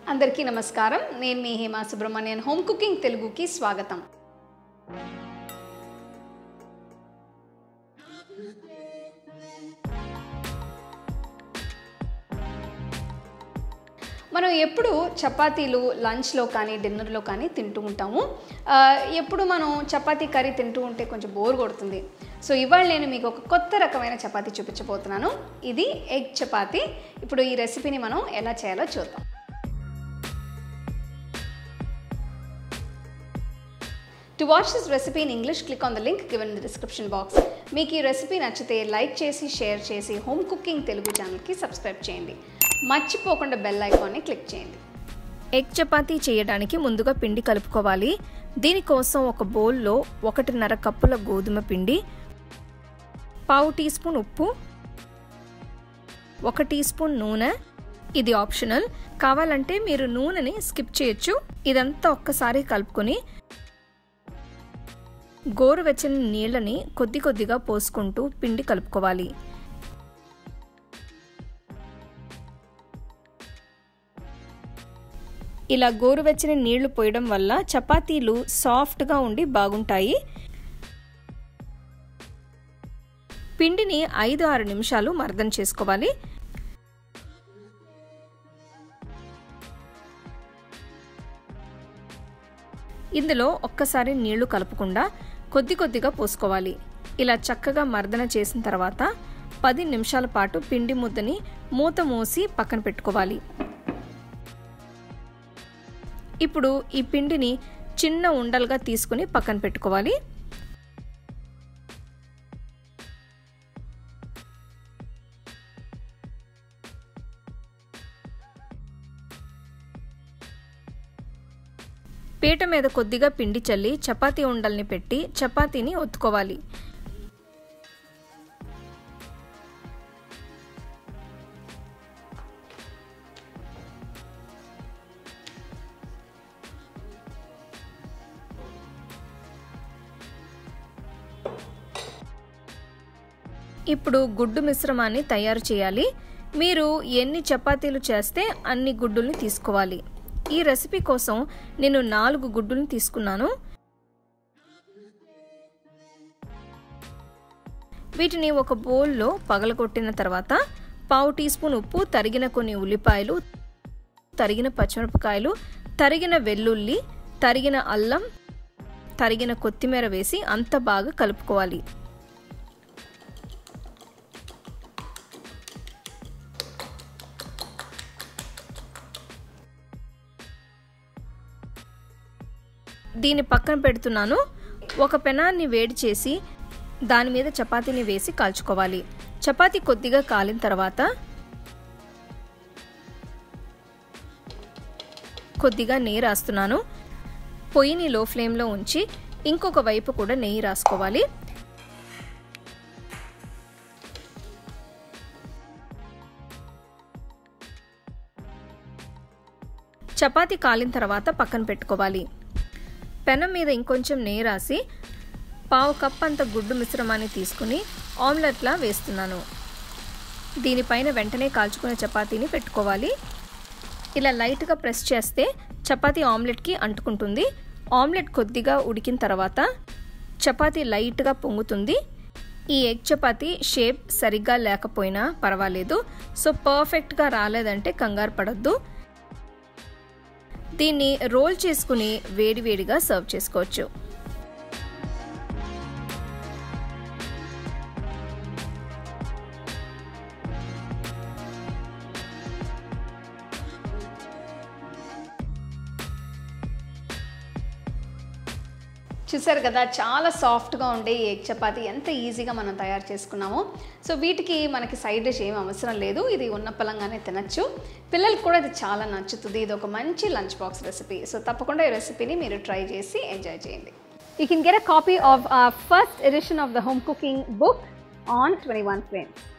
అందరికీ నమస్కారం నేను మీ హేమా సుబ్రహ్మణ్యన్ హోమ్ కుకింగ్ తెలుగుకి స్వాగతం మనం ఎప్పుడు చపాతీలు లంచ్లో కానీ డిన్నర్లో కానీ తింటూ ఉంటాము ఆ, ఎప్పుడు మనం చపాతీ కర్రీ తింటూ ఉంటే కొంచెం బోర్ కొడుతుంది సో ఇవాళ నేను మీకు ఒక కొత్త రకమైన చపాతీ చూపించబోతున్నాను ఇది ఎగ్ చపాతీ ఇప్పుడు ఈ రెసిపీని మనం ఎలా చేయాలో చూద్దాం to watch this recipe in English click on the link given in the description box మీకు ఈ రెసిపీ నచ్చితే లైక్ చేసి షేర్ చేసి హోమ్ కుకింగ్ తెలుగు ఛానల్కి సబ్స్క్రైబ్ చేయండి మర్చిపోకుండా బెల్ ఐకాన్ని క్లిక్ చేయండి ఎగ్ చపాతీ చేయడానికి ముందుగా పిండి కలుపుకోవాలి దీనికోసం ఒక బౌల్లో ఒకటిన్నర కప్పుల గోధుమ పిండి పావు టీ స్పూన్ ఉప్పు ఒక టీ స్పూన్ నూనె ఇది ఆప్షనల్ కావాలంటే మీరు నూనెని స్కిప్ చేయొచ్చు ఇదంతా ఒక్కసారి కలుపుకొని గోరువెచ్చని నీళ్ళని కొద్ది కొద్దిగా పోసుకుంటూ పిండి కలుపుకోవాలి ఇలా గోరువెచ్చని నీళ్లు పోయడం వల్ల చపాతీలు సాఫ్ట్గా ఉండి బాగుంటాయి పిండిని ఐదు ఆరు నిమిషాలు మర్దన చేసుకోవాలి ఇందులో ఒక్కసారి నీళ్లు కలపకుండా కొద్ది కొద్దిగా పోసుకోవాలి ఇలా చక్కగా మర్దన చేసిన తర్వాత పది నిమిషాల పాటు పిండి ముద్దని మూత మూసి పక్కన పెట్టుకోవాలి ఇప్పుడు ఈ పిండిని చిన్న ఉండలుగా తీసుకుని పక్కన పెట్టుకోవాలి పీట మీద కొద్దిగా పిండి చల్లి చపాతీ ఉండల్ని పెట్టి చపాతీని ఒత్తుకోవాలి ఇప్పుడు గుడ్డు మిశ్రమాన్ని తయారు చేయాలి మీరు ఎన్ని చపాతీలు చేస్తే అన్ని గుడ్డుల్ని తీసుకోవాలి ఈ రెసిపీ కోసం నేను నాలుగు గుడ్డుల్ని తీసుకున్నాను వీటిని ఒక బౌల్లో పగలగొట్టిన తర్వాత పావు టీ స్పూన్ ఉప్పు తరిగిన కొన్ని ఉల్లిపాయలు తరిగిన పచ్చిమిరపకాయలు తరిగిన వెల్లుల్లి తరిగిన అల్లం తరిగిన కొత్తిమీర వేసి అంత బాగా కలుపుకోవాలి దీన్ని పక్కన పెడుతున్నాను ఒక పెనాన్ని వేడి చేసి దాని మీద చపాతీని వేసి కాల్చుకోవాలి చపాతీ కొద్దిగా కాలిన తర్వాత కొద్దిగా నెయ్యి రాస్తున్నాను పొయ్యిని లో ఫ్లేమ్లో ఉంచి ఇంకొక వైపు కూడా నెయ్యి రాసుకోవాలి చపాతీ కాలిన తర్వాత పక్కన పెట్టుకోవాలి పెనం మీద ఇంకొంచెం నెయ్యి రాసి పావు కప్ అంత గుడ్డు మిశ్రమాన్ని తీసుకుని ఆమ్లెట్లా వేస్తున్నాను దీనిపైన వెంటనే కాల్చుకునే చపాతీని పెట్టుకోవాలి ఇలా లైట్గా ప్రెస్ చేస్తే చపాతీ ఆమ్లెట్కి అంటుకుంటుంది ఆమ్లెట్ కొద్దిగా ఉడికిన తర్వాత చపాతీ లైట్గా పొంగుతుంది ఈ ఎగ్ చపాతీ షేప్ సరిగ్గా లేకపోయినా పర్వాలేదు సో పర్ఫెక్ట్గా రాలేదంటే కంగారు పడద్దు దీన్ని రోల్ చేసుకుని వేడివేడిగా సర్వ్ చేసుకోవచ్చు చూసారు కదా చాలా సాఫ్ట్గా ఉండే ఈ ఎగ్ చపాతి ఎంత ఈజీగా మనం తయారు చేసుకున్నామో సో వీటికి మనకి సైడ్ డిష్ ఏం అవసరం లేదు ఇది ఉన్న పలంగానే తినచ్చు పిల్లలకి కూడా ఇది చాలా నచ్చుతుంది ఇది ఒక మంచి లంచ్ బాక్స్ రెసిపీ సో తప్పకుండా ఈ రెసిపీని మీరు ట్రై చేసి ఎంజాయ్ చేయండి you can get a copy of first edition of the home cooking book on twenty one frames